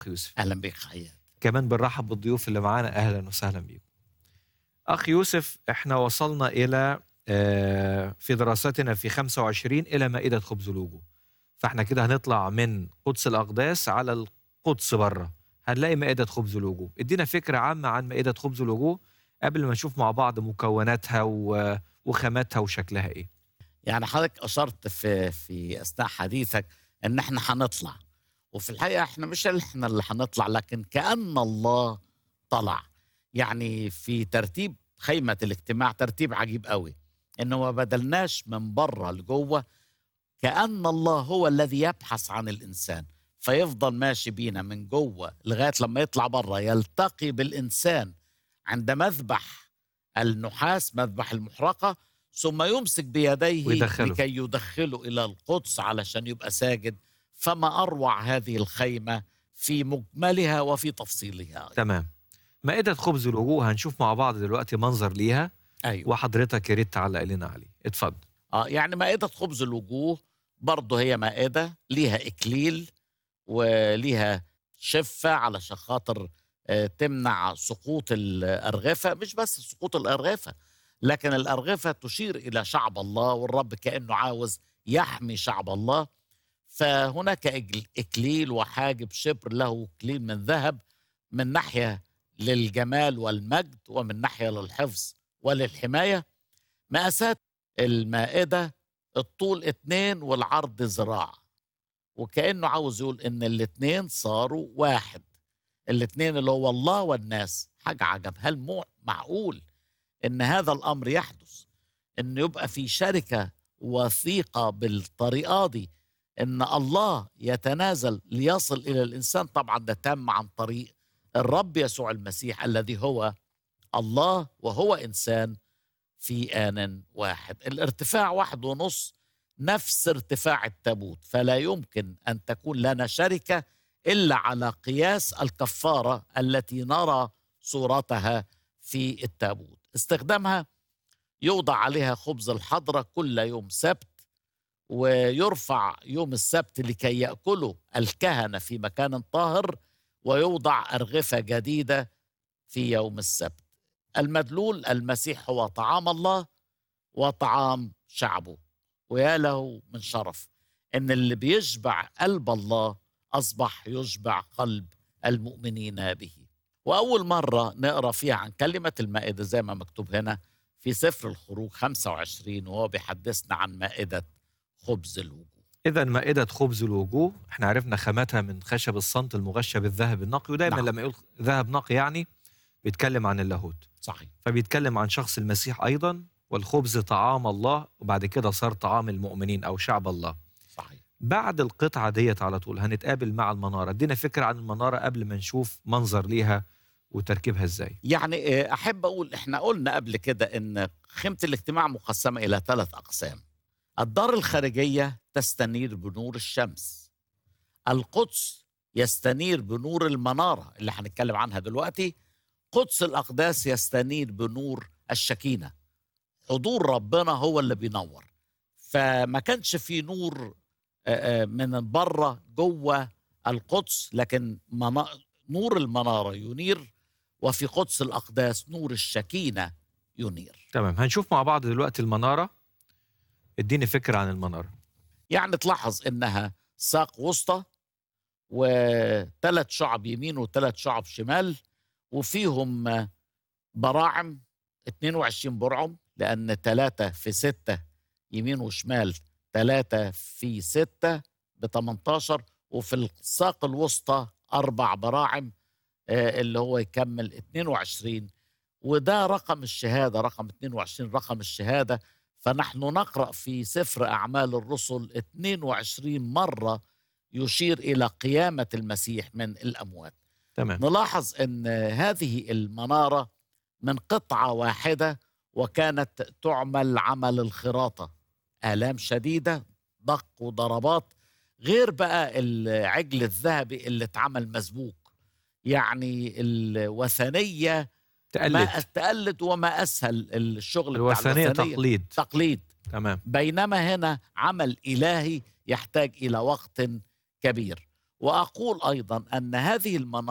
يوسف اهلا بك حياتي كمان بنرحب بالضيوف اللي معانا اهلا وسهلا بيكم اخ يوسف احنا وصلنا الى آه، في دراستنا في 25 الى مائده خبز الوجوه فاحنا كده هنطلع من قدس الاقداس على القدس بره هنلاقي مائده خبز الوجوه ادينا فكره عامه عن مائده خبز الوجوه قبل ما نشوف مع بعض مكوناتها و- وخاماتها وشكلها ايه يعني حضرتك اشرت في في اثناء حديثك ان احنا هنطلع وفي الحقيقه احنا مش احنا اللي هنطلع لكن كان الله طلع يعني في ترتيب خيمه الاجتماع ترتيب عجيب قوي انه ما بدلناش من بره لجوه كان الله هو الذي يبحث عن الانسان فيفضل ماشي بينا من جوه لغايه لما يطلع بره يلتقي بالانسان عند مذبح النحاس مذبح المحرقه ثم يمسك بيديه ويدخله. لكي يدخله الى القدس علشان يبقى ساجد فما اروع هذه الخيمه في مجملها وفي تفصيلها تمام مائده خبز الوجوه هنشوف مع بعض دلوقتي منظر ليها ايوه وحضرتك يا ريت تعلق لنا عليه اتفضل اه يعني مائده خبز الوجوه برضه هي مائده ليها اكليل وليها شفه علشان خاطر آه، تمنع سقوط الارغفه مش بس سقوط الارغفه لكن الارغفه تشير الى شعب الله والرب كانه عاوز يحمي شعب الله فهناك إجل- اكليل وحاجب شبر له اكليل من ذهب من ناحيه للجمال والمجد ومن ناحيه للحفظ وللحمايه مقاسات المائده الطول اتنين والعرض ذراع وكانه عاوز يقول ان الاتنين صاروا واحد الاتنين اللي هو الله والناس حاجه عجب هل مو معقول ان هذا الامر يحدث ان يبقى في شركه وثيقه بالطريقه دي ان الله يتنازل ليصل الى الانسان طبعا ده تم عن طريق الرب يسوع المسيح الذي هو الله وهو انسان في آن واحد الارتفاع واحد ونص نفس ارتفاع التابوت فلا يمكن أن تكون لنا شركة إلا على قياس الكفارة التي نرى صورتها في التابوت استخدامها يوضع عليها خبز الحضرة كل يوم سبت ويرفع يوم السبت لكي يأكله الكهنة في مكان طاهر ويوضع أرغفة جديدة في يوم السبت المدلول المسيح هو طعام الله وطعام شعبه ويا له من شرف ان اللي بيشبع قلب الله اصبح يشبع قلب المؤمنين به واول مره نقرا فيها عن كلمه المائده زي ما مكتوب هنا في سفر الخروج 25 وهو بيحدثنا عن مائده خبز الوجوه اذا مائده خبز الوجوه احنا عرفنا خاماتها من خشب الصمت المغشى بالذهب النقي ودايما نعم. لما يقول ذهب نقي يعني بيتكلم عن اللاهوت صحيح فبيتكلم عن شخص المسيح ايضا والخبز طعام الله وبعد كده صار طعام المؤمنين او شعب الله صحيح بعد القطعه ديت على طول هنتقابل مع المناره ادينا فكره عن المناره قبل ما نشوف منظر ليها وتركيبها ازاي يعني آه، احب اقول احنا قلنا قبل كده ان خيمه الاجتماع مقسمه الى ثلاث اقسام الدار الخارجيه تستنير بنور الشمس القدس يستنير بنور المناره اللي هنتكلم عنها دلوقتي قدس الاقداس يستنير بنور الشكينه حضور ربنا هو اللي بينور فما كانش في نور آه، آه، من بره جوه القدس لكن منا- نور المناره ينير وفي قدس الأقداس نور الشكينة ينير تمام هنشوف مع بعض دلوقتي المناره اديني فكره عن المناره يعني تلاحظ إنها ساق وسطى وثلاث شعب يمين وثلاث شعب شمال وفيهم براعم 22 برعم لأن ثلاثة في ستة يمين وشمال ثلاثة في ستة ب 18 وفي الساق الوسطى أربع براعم آه، اللي هو يكمل 22 وده رقم الشهادة رقم 22 رقم الشهادة فنحن نقرأ في سفر أعمال الرسل 22 مرة يشير إلى قيامة المسيح من الأموات تمام نلاحظ أن هذه المنارة من قطعة واحدة وكانت تعمل عمل الخراطة آلام شديدة ضق وضربات غير بقى العجل الذهبي اللي اتعمل مسبوك يعني الوثنية ما تقلد تقلد وما أسهل الشغل بتاع الوثنيه الوثنية تقليد تقليد تمام بينما هنا عمل إلهي يحتاج إلى وقت كبير واقول ايضا ان هذه المناطق